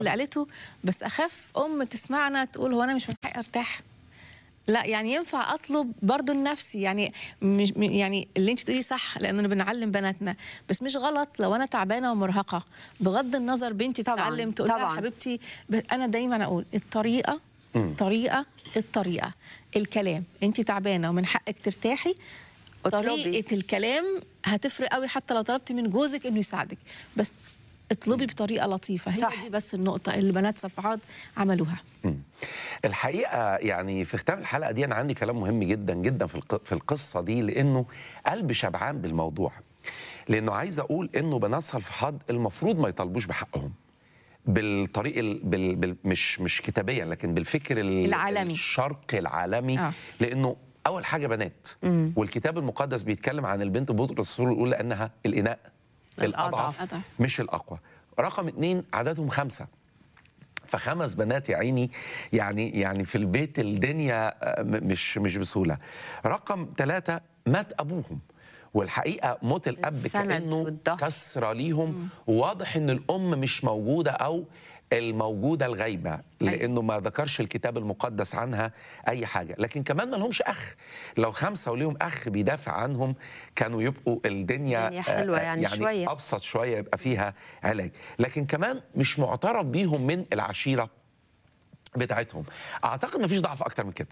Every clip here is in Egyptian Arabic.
اللي قالته بس اخاف ام تسمعنا تقول هو انا مش من حقي ارتاح لا يعني ينفع اطلب برضو لنفسي يعني مش م- يعني اللي انت بتقوليه صح لاننا بنعلم بناتنا بس مش غلط لو انا تعبانه ومرهقه بغض النظر بنتي طبعاً، تتعلم تقول لها طبعاً. حبيبتي ب- انا دايما اقول الطريقه الطريقه الطريقه الكلام انت تعبانه ومن حقك ترتاحي اطلبي. طريقه الكلام هتفرق قوي حتى لو طلبتي من جوزك انه يساعدك بس اطلبي بطريقه لطيفه هي صح. دي بس النقطه اللي بنات صفحات عملوها الحقيقه يعني في ختام الحلقه دي انا عندي كلام مهم جدا جدا في الق- في القصه دي لانه قلبي شبعان بالموضوع لانه عايز اقول انه بنات صفحات المفروض ما يطالبوش بحقهم بالطريق ال... بال... بال... مش مش كتابيا لكن بالفكر ال... العالمي. الشرقي العالمي آه. آه. لانه اول حاجه بنات والكتاب المقدس بيتكلم عن البنت بطرس الرسول يقول انها الاناء الأضعف. الاضعف أضعف. مش الاقوى رقم اتنين عددهم خمسه فخمس بنات يا عيني يعني يعني في البيت الدنيا آه، م- مش مش بسهوله رقم ثلاثة مات ابوهم والحقيقه موت الاب السند كانه والظهر. كسره ليهم وواضح ان الام مش موجوده او الموجوده الغايبه لانه ما ذكرش الكتاب المقدس عنها اي حاجه لكن كمان ما لهمش اخ لو خمسه وليهم اخ بيدافع عنهم كانوا يبقوا الدنيا الدنيا حلوة آه، يعني يعني شوية. ابسط شويه يبقى فيها علاج لكن كمان مش معترف بيهم من العشيره بتاعتهم اعتقد مفيش ضعف اكتر من كده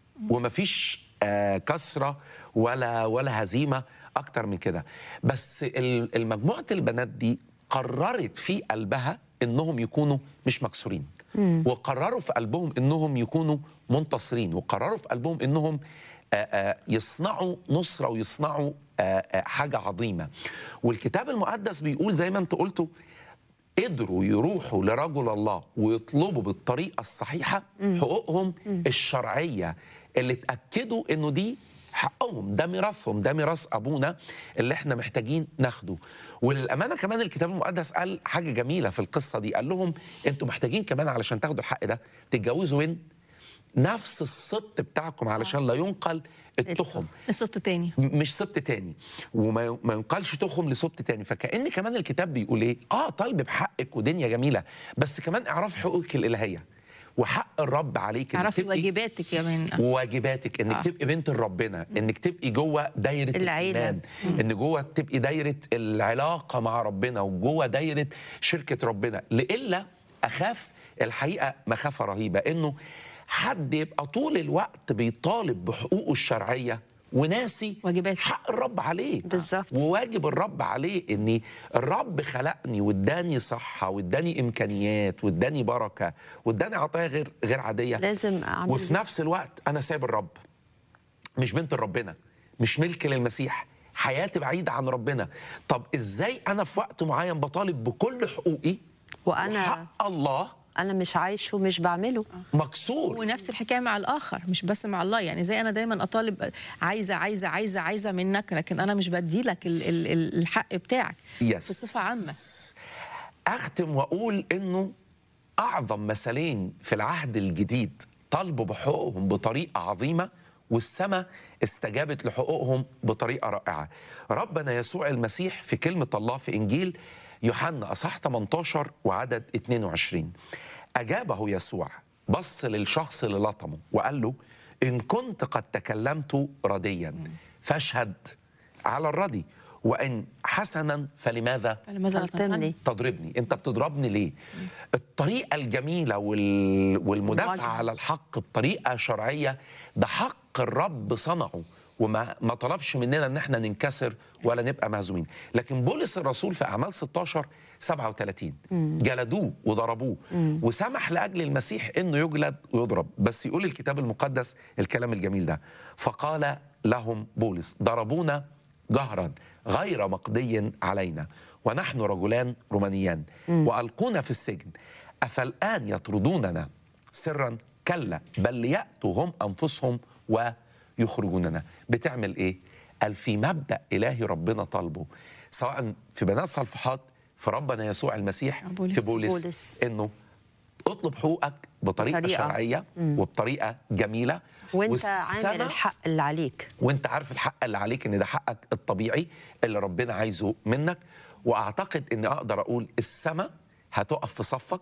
ومفيش آه كسره ولا ولا هزيمه اكتر من كده بس ال- المجموعه البنات دي قررت في قلبها انهم يكونوا مش مكسورين وقرروا في قلبهم انهم يكونوا منتصرين وقرروا في قلبهم انهم آه، آه، يصنعوا نصره ويصنعوا آه، آه، حاجه عظيمه والكتاب المقدس بيقول زي ما انت قلتوا قدروا يروحوا لرجل الله ويطلبوا بالطريقه الصحيحه حقوقهم الشرعيه اللي اتاكدوا انه دي حقهم ده ميراثهم ده ميراث ابونا اللي احنا محتاجين ناخده وللامانه كمان الكتاب المقدس قال حاجه جميله في القصه دي قال لهم انتوا محتاجين كمان علشان تاخدوا الحق ده تتجوزوا وين نفس السبط بتاعكم علشان لا ينقل التخم السبت تاني م- مش سبت تاني وما ما ينقلش تخم لسبت تاني فكأن كمان الكتاب بيقول ايه اه طالب بحقك ودنيا جميله بس كمان اعرف حقوقك الالهيه وحق الرب عليك إنك اعرفي تبقي- واجباتك يا من وواجباتك انك آه. آه. تبقي بنت ربنا انك تبقي جوه دايره العيلة. الايمان ان جوه تبقي دايره العلاقه مع ربنا وجوه دايره شركه ربنا لإلا اخاف الحقيقه مخافه رهيبه انه حد يبقى طول الوقت بيطالب بحقوقه الشرعيه وناسي واجباته. حق الرب عليه بالظبط. وواجب الرب عليه ان الرب خلقني واداني صحه واداني امكانيات واداني بركه واداني عطايا غير غير عاديه لازم أعمل وفي نفس الوقت انا سايب الرب مش بنت ربنا مش ملك للمسيح حياتي بعيدة عن ربنا طب ازاي انا في وقت معين بطالب بكل حقوقي وأنا- وحق الله انا مش عايش ومش بعمله مكسور ونفس الحكايه مع الاخر مش بس مع الله يعني زي انا دايما اطالب عايزه عايزه عايزه عايزه منك لكن انا مش بدي لك ال- ال- ال- الحق بتاعك يس بصفه عامه اختم واقول انه اعظم مثلين في العهد الجديد طالبوا بحقوقهم بطريقه عظيمه والسماء استجابت لحقوقهم بطريقه رائعه ربنا يسوع المسيح في كلمه الله في انجيل يوحنا اصح 18 وعدد 22 اجابه يسوع بص للشخص اللي لطمه وقال له ان كنت قد تكلمت رديا فاشهد على الردي وان حسنا فلماذا فلماذا لا تلتمني. تنهني؟ تضربني انت بتضربني ليه الطريقه الجميله وال... والمدافعه المواجهة. على الحق بطريقه شرعيه ده حق الرب صنعه وما ما طلبش مننا ان احنا ننكسر ولا نبقى مهزومين لكن بولس الرسول في اعمال 16 37 جلدوه وضربوه وسمح لاجل المسيح انه يجلد ويضرب بس يقول الكتاب المقدس الكلام الجميل ده فقال لهم بولس ضربونا جهرا غير مقضي علينا ونحن رجلان رومانيان والقونا في السجن افالان يطردوننا سرا كلا بل لياتوا هم انفسهم ويخرجوننا بتعمل ايه قال في مبدا الهي ربنا طالبه سواء في بنات صلفحات في ربنا يسوع المسيح بولس. في بولس, بولس. انه اطلب حقوقك بطريقه طريقة. شرعيه وبطريقه جميله وانت عامل والسما الحق اللي عليك وانت عارف الحق اللي عليك ان ده حقك الطبيعي اللي ربنا عايزه منك واعتقد اني اقدر اقول السماء هتقف في صفك